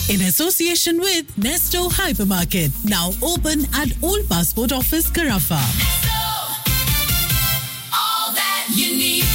in association with Nesto Hypermarket, now open at Old Passport Office, Carafa. all that you need.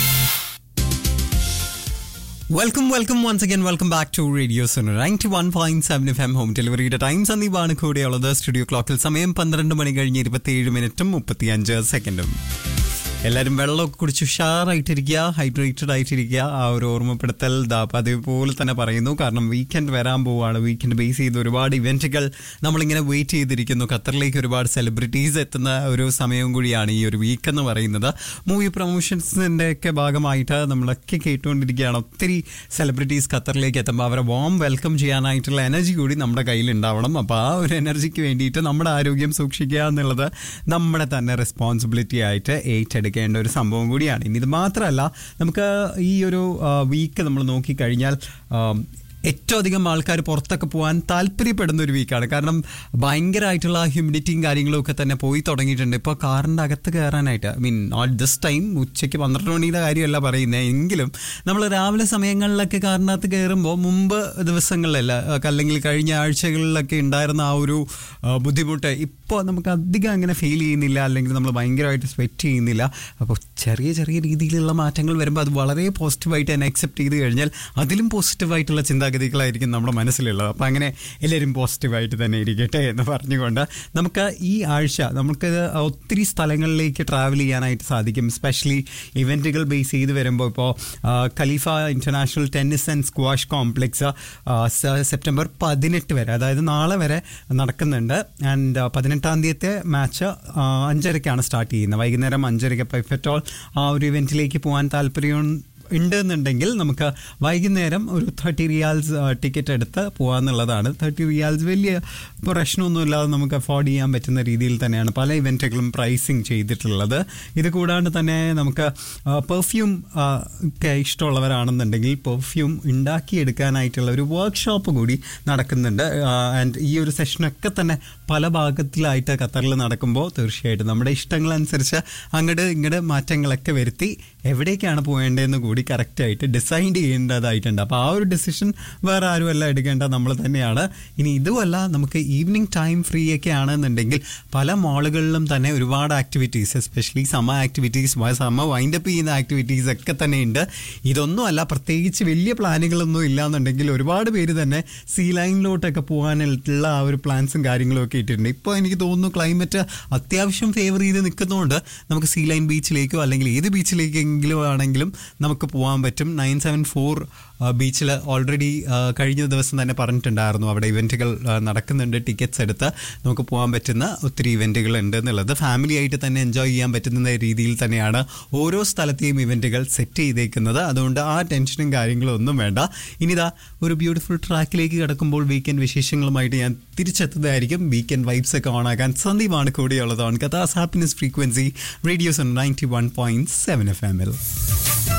Welcome welcome once again welcome back to radio sonar ninety one point seven F M home ഡെലിവറിയുടെ time സന്ദീപാണ് കൂടെയുള്ളത് studio ക്ലോക്കിൽ സമയം പന്ത്രണ്ട് മണി കഴിഞ്ഞ് ഇരുപത്തിയേഴ് മിനിറ്റും മുപ്പത്തിയഞ്ച് സെക്കൻഡും എല്ലാവരും വെള്ളമൊക്കെ കുടിച്ച് ഉഷാറായിട്ടിരിക്കുക ഹൈഡ്രേറ്റഡ് ആയിട്ടിരിക്കുക ആ ഒരു ഓർമ്മപ്പെടുത്തൽ ദാ അതേപോലെ തന്നെ പറയുന്നു കാരണം വീക്കെൻഡ് വരാൻ പോവാണ് വീക്കെൻഡ് ബേസ് ചെയ്ത് ഒരുപാട് ഇവന്റുകൾ നമ്മളിങ്ങനെ വെയിറ്റ് ചെയ്തിരിക്കുന്നു ഖത്തറിലേക്ക് ഒരുപാട് സെലിബ്രിറ്റീസ് എത്തുന്ന ഒരു സമയവും കൂടിയാണ് ഈ ഒരു വീക്ക് എന്ന് പറയുന്നത് മൂവി പ്രൊമോഷൻസിന്റെ ഒക്കെ ഭാഗമായിട്ട് നമ്മളൊക്കെ കേട്ടുകൊണ്ടിരിക്കുകയാണ് ഒത്തിരി സെലിബ്രിറ്റീസ് ഖത്തറിലേക്ക് എത്തുമ്പോൾ അവരെ വാം വെൽക്കം ചെയ്യാനായിട്ടുള്ള എനർജി കൂടി നമ്മുടെ കയ്യിൽ ഉണ്ടാവണം അപ്പോൾ ആ ഒരു എനർജിക്ക് വേണ്ടിയിട്ട് നമ്മുടെ ആരോഗ്യം സൂക്ഷിക്കുക എന്നുള്ളത് നമ്മുടെ തന്നെ റെസ്പോൺസിബിലിറ്റി ആയിട്ട് ഏറ്റെടുക്കേണ്ട ഒരു സംഭവം കൂടിയാണ് ഇനി ഇത് മാത്രമല്ല നമുക്ക് ഈ ഒരു വീക്ക് നമ്മൾ നോക്കിക്കഴിഞ്ഞാൽ ആ, ഏറ്റവും അധികം ആൾക്കാർ പുറത്തൊക്കെ പോകാൻ താല്പര്യപ്പെടുന്ന ഒരു വീക്കാണ് കാരണം ഭയങ്കരമായിട്ടുള്ള ഹ്യൂമിഡിറ്റിയും കാര്യങ്ങളും ഒക്കെ തന്നെ പോയി തുടങ്ങിയിട്ടുണ്ട് ഇപ്പോൾ കാറിൻ്റെ അകത്ത് കയറാനായിട്ട് I mean not this time ഉച്ചയ്ക്ക് പന്ത്രണ്ട് മണിയുടെ കാര്യമല്ല പറയുന്നത് എങ്കിലും നമ്മൾ രാവിലെ സമയങ്ങളിലൊക്കെ കാറിനകത്ത് കയറുമ്പോൾ മുമ്പ് ദിവസങ്ങളിലല്ല ഒക്കെ അല്ലെങ്കിൽ കഴിഞ്ഞ ആഴ്ചകളിലൊക്കെ ഉണ്ടായിരുന്ന ആ ഒരു ആ, ബുദ്ധിമുട്ട് ഇപ്പോൾ നമുക്ക് അധികം അങ്ങനെ ഫീൽ ചെയ്യുന്നില്ല അല്ലെങ്കിൽ നമ്മൾ ഭയങ്കരമായിട്ട് സ്വെറ്റ് ചെയ്യുന്നില്ല അപ്പോൾ ചെറിയ ചെറിയ രീതിയിലുള്ള മാറ്റങ്ങൾ വരുമ്പോൾ അത് വളരെ പോസിറ്റീവായിട്ട് തന്നെ അക്സെപ്റ്റ് ചെയ്ത് കഴിഞ്ഞാൽ അതിലും പോസിറ്റീവായിട്ടുള്ള ചിന്താഗതികളായിരിക്കും നമ്മുടെ മനസ്സിലുള്ളത് അപ്പോൾ അങ്ങനെ എല്ലാവരും പോസിറ്റീവായിട്ട് തന്നെ ഇരിക്കട്ടെ എന്ന് പറഞ്ഞുകൊണ്ട് നമുക്ക് ഈ ആഴ്ച നമുക്ക് ഒത്തിരി സ്ഥലങ്ങളിലേക്ക് ട്രാവൽ ചെയ്യാനായിട്ട് സാധിക്കും സ്പെഷ്യലി ഇവൻറ്റുകൾ ബേസ് ചെയ്ത് വരുമ്പോൾ ഇപ്പോൾ Khalifa international tennis and squash complex September പതിനെട്ട് വരെ അതായത് നാളെ വരെ നടക്കുന്നുണ്ട് ആൻഡ് പതിനെട്ടാം തീയതിത്തെ മാച്ച് അഞ്ചരയ്ക്കാണ് സ്റ്റാർട്ട് ചെയ്യുന്നത് വൈകുന്നേരം അഞ്ചരയ്ക്ക് അപ്പോൾ ഇഫറ്റോൾ ആ ഒരു ഇവൻറ്റിലേക്ക് പോകാൻ താല്പര്യം ഉണ്ടെന്നുണ്ടെങ്കിൽ നമുക്ക് വൈകുന്നേരം ഒരു തേർട്ടി റിയാൽസ് ടിക്കറ്റ് എടുത്ത് പോകാന്നുള്ളതാണ് തേർട്ടി റിയാൽസ് വലിയ പ്രശ്നമൊന്നുമില്ലാതെ നമുക്ക് അഫോർഡ് ചെയ്യാൻ പറ്റുന്ന രീതിയിൽ തന്നെയാണ് പല ഇവൻറ്റുകളും പ്രൈസിങ് ചെയ്തിട്ടുള്ളത് ഇത് കൂടാണ്ട് തന്നെ നമുക്ക് പെർഫ്യൂം ഒക്കെ ഇഷ്ടമുള്ളവരാണെന്നുണ്ടെങ്കിൽ പെർഫ്യൂം ഉണ്ടാക്കിയെടുക്കാനായിട്ടുള്ള ഒരു വർക്ക്ഷോപ്പ് കൂടി നടക്കുന്നുണ്ട് ആൻഡ് ഈ ഒരു സെഷനൊക്കെ തന്നെ പല ഭാഗത്തിലായിട്ട് ഖത്തറിൽ നടക്കുമ്പോൾ തീർച്ചയായിട്ടും നമ്മുടെ ഇഷ്ടങ്ങളനുസരിച്ച് അങ്ങോട്ട് ഇങ്ങോട്ട് മാറ്റങ്ങളൊക്കെ വരുത്തി എവിടേക്കാണ് പോകേണ്ടതെന്ന് കൂടി കറക്റ്റായിട്ട് ഡിസൈഡ് ചെയ്യേണ്ടതായിട്ടുണ്ട് അപ്പോൾ ആ ഒരു ഡിസിഷൻ വേറെ ആരുമല്ല എടുക്കേണ്ടത് നമ്മൾ തന്നെയാണ് ഇനി ഇതുമല്ല നമുക്ക് ഈവനിങ് ടൈം ഫ്രീ ഒക്കെ ആണെന്നുണ്ടെങ്കിൽ പല മാളുകളിലും തന്നെ ഒരുപാട് activities especially some activities some wind up ചെയ്യുന്ന ആക്ടിവിറ്റീസ് ഒക്കെ തന്നെ ഉണ്ട് ഇതൊന്നുമല്ല പ്രത്യേകിച്ച് വലിയ പ്ലാനുകളൊന്നും ഇല്ലാന്നുണ്ടെങ്കിൽ ഒരുപാട് പേര് തന്നെ സീ ലൈനിലോട്ടൊക്കെ പോകാനുള്ള ആ ഒരു പ്ലാൻസും കാര്യങ്ങളും ഒക്കെ ഇട്ടിട്ടുണ്ട് ഇപ്പോൾ എനിക്ക് തോന്നുന്നു ക്ലൈമറ്റ് അത്യാവശ്യം ഫേവർ ചെയ്ത് നിൽക്കുന്നതുകൊണ്ട് നമുക്ക് സീ ലൈൻ ബീച്ചിലേക്കോ അല്ലെങ്കിൽ ഏത് ബീച്ചിലേക്കെങ്കിലും ആണെങ്കിലും നമുക്ക് പോകാൻ പറ്റും നയൻ സെവൻ ഫോർ ബീച്ചിൽ ഓൾറെഡി കഴിഞ്ഞ ദിവസം തന്നെ പറഞ്ഞിട്ടുണ്ടായിരുന്നു അവിടെ ഇവൻറ്റുകൾ നടക്കുന്നുണ്ട് ടിക്കറ്റ്സ് എടുത്ത് നമുക്ക് പോകാൻ പറ്റുന്ന ഒത്തിരി ഇവൻറ്റുകൾ ഉണ്ട് എന്നുള്ളത് ഫാമിലി ആയിട്ട് തന്നെ എൻജോയ് ചെയ്യാൻ പറ്റുന്ന രീതിയിൽ തന്നെയാണ് ഓരോ സ്ഥലത്തെയും ഇവൻറ്റുകൾ സെറ്റ് ചെയ്തേക്കുന്നത് അതുകൊണ്ട് ആ ടെൻഷനും കാര്യങ്ങളും ഒന്നും വേണ്ട ഇനിതാ ഒരു ബ്യൂട്ടിഫുൾ ട്രാക്കിലേക്ക് കിടക്കുമ്പോൾ വീക്കെൻഡ് വിശേഷങ്ങളുമായിട്ട് ഞാൻ തിരിച്ചെത്തുന്നതായിരിക്കും വീക്കെൻഡ് വൈബ്സ് ഒക്കെ ഓണാക്കാൻ സന്ദീപാണ് കൂടെയുള്ളത് ഓൺ കഥാസ് happiness frequency radio's ninety one point seven F എമ്മിൽ